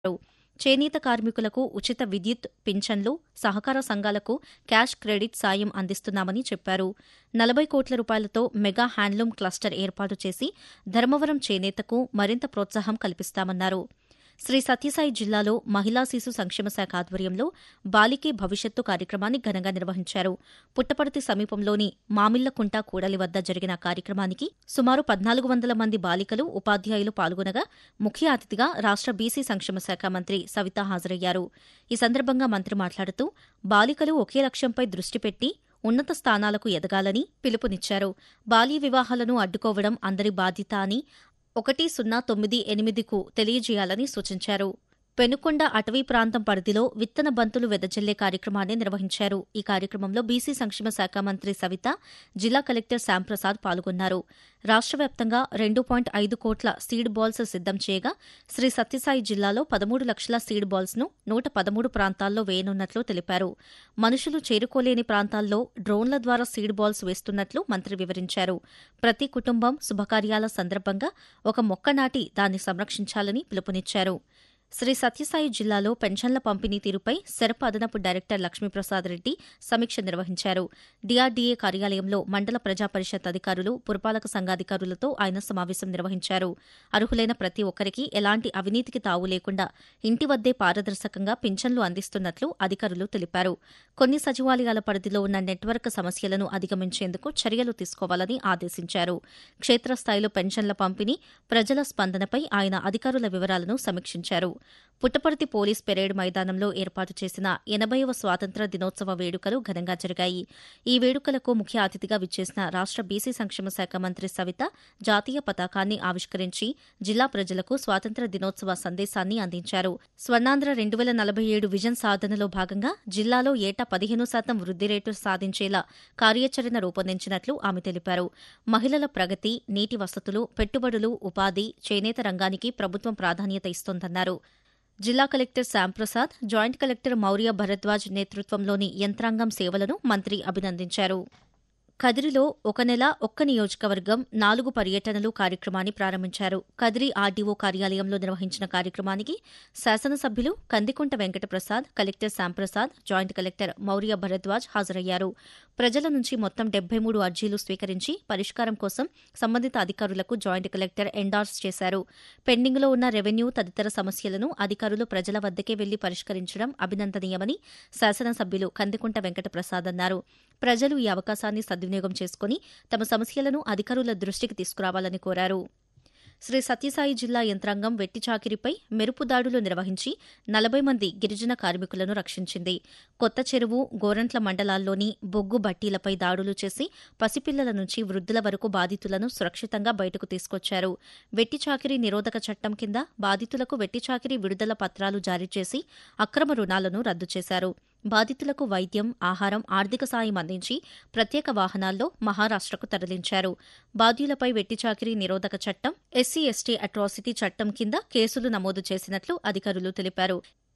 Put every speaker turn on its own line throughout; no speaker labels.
చేనేత కార్మికులకు ఉచిత విద్యుత్ పింఛన్లు సహకార సంఘాలకు క్యాష్ క్రెడిట్ సాయం అందిస్తున్నామని చెప్పారు నలభై కోట్ల రూపాయలతో మెగా హ్యాండ్లూమ్ క్లస్టర్ ఏర్పాటు చేసి ధర్మవరం చేనేతకు మరింత ప్రోత్సాహం కల్పిస్తామన్నారు శ్రీ సత్యసాయి జిల్లాలో మహిళా శిశు సంక్షేమ శాఖ ఆధ్వర్యంలో బాలికే భవిష్యత్తు కార్యక్రమాన్ని ఘనంగా నిర్వహించారు పుట్టపర్తి సమీపంలోని మామిళ్లకుంట కూడలి వద్ద జరిగిన కార్యక్రమానికి సుమారు పద్నాలుగు వందల మంది బాలికలు ఉపాధ్యాయులు పాల్గొనగా ముఖ్య అతిథిగా రాష్ట బీసీ సంక్షేమ శాఖ మంత్రి సవిత హాజరయ్యారు ఈ సందర్భంగా మంత్రి మాట్లాడుతూ బాలికలు ఒకే లక్ష్యంపై దృష్టి పెట్టి ఉన్నత స్థానాలకు ఎదగాలని పిలుపునిచ్చారు బాల్య వివాహాలను అడ్డుకోవడం అందరి బాధ్యత అని ఒకటి సున్నా తొమ్మిది ఎనిమిదికు తెలియజేయాలని సూచించారు పెనుకొండ అటవీ ప్రాంతం పరిధిలో విత్తన బంతులు వెదజల్లే కార్యక్రమాన్ని నిర్వహించారు ఈ కార్యక్రమంలో బీసీ సంక్షేమ శాఖ మంత్రి సవిత జిల్లా కలెక్టర్ శ్యాంప్రసాద్ పాల్గొన్నారు రాష్ట్ర వ్యాప్తంగా రెండు పాయింట్ ఐదు కోట్ల సీడ్ బాల్స్ సిద్దం చేయగా శ్రీ సత్యసాయి జిల్లాలో పదమూడు లక్షల సీడ్ బాల్స్ ను నూట పదమూడు ప్రాంతాల్లో వేయనున్నట్లు తెలిపారు మనుషులు చేరుకోలేని ప్రాంతాల్లో డ్రోన్ల ద్వారా సీడ్ బాల్స్ వేస్తున్నట్లు మంత్రి వివరించారు ప్రతి కుటుంబం శుభకార్యాల సందర్భంగా ఒక మొక్క నాటి దాన్ని సంరక్షించాలని పిలుపునిచ్చారు శ్రీ సత్యసాయి జిల్లాలో పెన్షన్ల పంపిణీ తీరుపై సెరప్ అదనపు డైరెక్టర్ లక్ష్మీప్రసాద్ రెడ్డి సమీక్ష నిర్వహించారు డీఆర్డీఏ కార్యాలయంలో మండల ప్రజా పరిషత్ అధికారులు పురపాలక సంఘాధికారులతో ఆయన సమావేశం నిర్వహించారు అర్హులైన ప్రతి ఒక్కరికి ఎలాంటి అవినీతికి తావు లేకుండా ఇంటి వద్దే పారదర్శకంగా పింఛన్లు అందిస్తున్నట్లు అధికారులు తెలిపారు కొన్ని సచివాలయాల పరిధిలో ఉన్న నెట్వర్క్ సమస్యలను అధిగమించేందుకు చర్యలు తీసుకోవాలని ఆదేశించారు క్షేత్రస్థాయిలో పెన్షన్ల పంపిణీ ప్రజల స్పందనపై ఆయన అధికారుల వివరాలను సమీక్షించారు పుట్టపర్తి పోలీస్ పెరేడ్ మైదానంలో ఏర్పాటు చేసిన ఎనభైవ స్వాతంత్ర దినోత్సవ వేడుకలు ఘనంగా జరిగాయి ఈ వేడుకలకు ముఖ్య అతిథిగా విచ్చేసిన రాష్ట బీసీ సంక్షేమ శాఖ మంత్రి సవిత జాతీయ పతాకాన్ని ఆవిష్కరించి జిల్లా ప్రజలకు స్వాతంత్ర దినోత్సవ సందేశాన్ని అందించారు స్వర్ణాంధ్ర రెండు వేల నలభై ఏడు విజన్ సాధనలో భాగంగా జిల్లాలో ఏటా పదిహేను శాతం వృద్ధి రేటు సాధించేలా కార్యాచరణ రూపొందించినట్లు ఆమె తెలిపారు మహిళల ప్రగతి నీటి వసతులు పెట్టుబడులు ఉపాధి చేనేత రంగానికి ప్రభుత్వం ప్రాధాన్యత ఇస్తోందన్నారు జిల్లా collector Shyamprasad joint collector Maurya Bharadwaj నేతృత్వంలోని యంత్రాంగం సేవలను మంత్రి అభినందించారు కదిరిలో ఒక నెల ఒక్క నియోజకవర్గం నాలుగు పర్యటనలు కార్యక్రమాన్ని ప్రారంభించారు కదిరి ఆర్డీఓ కార్యాలయంలో నిర్వహించిన కార్యక్రమానికి శాసనసభ్యులు Kandikunta Venkataprasad collector Shyamprasad joint collector Maurya Bharadwaj హాజరయ్యారు ప్రజల నుంచి మొత్తం డెబ్బై మూడు అర్జీలు స్వీకరించి పరిష్కారం కోసం సంబంధిత అధికారులకు జాయింట్ కలెక్టర్ ఎండార్స్ చేశారు పెండింగ్లో ఉన్న రెవెన్యూ తదితర సమస్యలను అధికారులు ప్రజల వద్దకే వెళ్లి పరిష్కరించడం అభినందనీయమని శాసనసభ్యులు కందికుంట వెంకటప్రసాద్ అన్నారు ప్రజలు ఈ అవకాశాన్ని సద్వినియోగం చేసుకుని తమ సమస్యలను అధికారుల దృష్టికి తీసుకురావాలని కోరారు శ్రీ సత్యసాయి జిల్లా యంత్రాంగం వెట్టి చాకిరిపై మెరుపు దాడులు నిర్వహించి నలభై మంది గిరిజన కార్మికులను రక్షించింది కొత్త చెరువు గోరంట్ల మండలాల్లోని బొగ్గు బట్టీలపై దాడులు చేసి పసిపిల్లల నుంచి వృద్ధుల వరకు బాధితులను సురక్షితంగా బయటకు తీసుకొచ్చారు వెట్టి చాకిరీ నిరోధక చట్టం కింద బాధితులకు వెట్టి చాకిరీ విడుదల పత్రాలు జారీ చేసి అక్రమ రుణాలను రద్దు చేశారు బాధితులకు వైద్యం ఆహారం ఆర్థిక సాయం అందించి ప్రత్యేక వాహనాల్లో మహారాష్టకు తరలించారు బాధ్యులపై వెట్టిచాకిరీ నిరోధక చట్టం ఎస్సీ ఎస్టీ అట్రాసిటీ చట్టం కింద కేసులు నమోదు చేసినట్లు అధికారులు తెలిపారు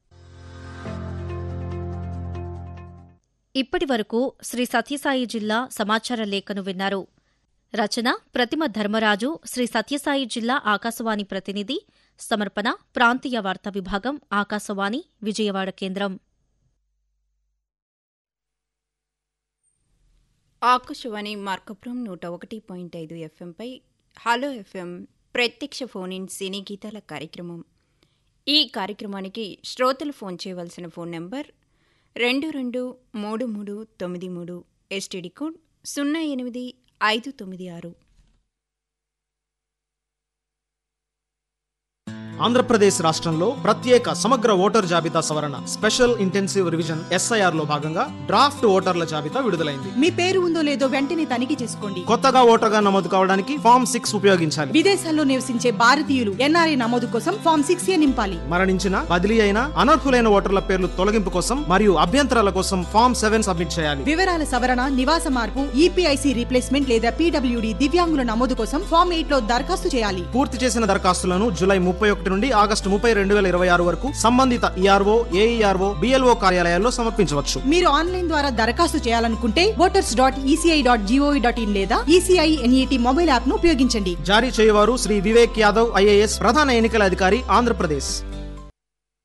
ఇప్పటి వరకు శ్రీ సత్యసాయి జిల్లా సమాచార లేఖను విన్నారు రచన ప్రతిమ ధర్మరాజు శ్రీ సత్యసాయి జిల్లా ఆకాశవాణి ప్రతినిధి సమర్పణ ప్రాంతీయ వార్తా విభాగం ఆకాశవాణి విజయవాడ కేంద్రం
ఆకాశవాణి మార్కపురం నూట ఒకటి పాయింట్ ఐదు ఎఫ్ఎంపై హలో ఎఫ్ఎం ప్రత్యక్ష ఫోన్ ఇన్ సినీ గీతాల కార్యక్రమం ఈ కార్యక్రమానికి శ్రోతలు ఫోన్ చేయవలసిన ఫోన్ నెంబర్ రెండు రెండు మూడు మూడు తొమ్మిది మూడు ఎస్టీడీ కోడ్ సున్నా ఎనిమిది ఐదు తొమ్మిది ఆరు
ఆంధ్రప్రదేశ్ రాష్ట్రంలో ప్రత్యేక సమగ్ర ఓటర్ జాబితా సవరణ స్పెషల్ ఇంటెన్సివ్ రివిజన్ ఎస్ఐఆర్ లో భాగంగా డ్రాఫ్ట్ ఓటర్ల జాబితా విడుదలైంది
మీ పేరు ఉందో లేదో వెంటనే తనిఖీ చేసుకోండి
కొత్తగా ఓటర్గా నమోదు కావడానికి ఫామ్ సిక్స్ ఉపయోగించాలి
విదేశాల్లో నివసించే భారతీయులు ఎన్ఆర్ఐ నమోదు కోసం ఫామ్ సిక్స్ ఏ నింపాలి
మరణించిన బదిలీ అయిన అనర్హులైన ఓటర్ల పేర్లు తొలగింపు కోసం మరియు అభ్యంతరాల కోసం ఫామ్ సెవెన్ సబ్మిట్ చేయాలి
వివరాల సవరణ నివాస మార్పు ఈపీఐసి రీప్లేస్మెంట్ లేదా పీడబ్ల్యూడి దివ్యాంగుల నమోదు కోసం ఫామ్ ఎయిట్ లో దరఖాస్తు చేయాలి
పూర్తి చేసిన దరఖాస్తులను జూలై ముప్పై ఒకటి నుండి ఆగస్టు ముప్పై రెండు వేల ఇరవై ఆరు వరకు సంబంధిత ఈఆర్ఓ ఏఈఆర్ఓ బిఎల్ఓ కార్యాలయాల్లో సమర్పించవచ్చు
మీరు ఆన్లైన్ ద్వారా దరఖాస్తు చేయాలనుకుంటే voters dot ECI dot GOV dot in లేదా ఈసీఐ ఎన్ఈటి మొబైల్ యాప్ ను ఉపయోగించండి
జారీ చేయవారు శ్రీ వివేక్ యాదవ్ ఐఏఎస్ ప్రధాన ఎన్నికల అధికారి ఆంధ్రప్రదేశ్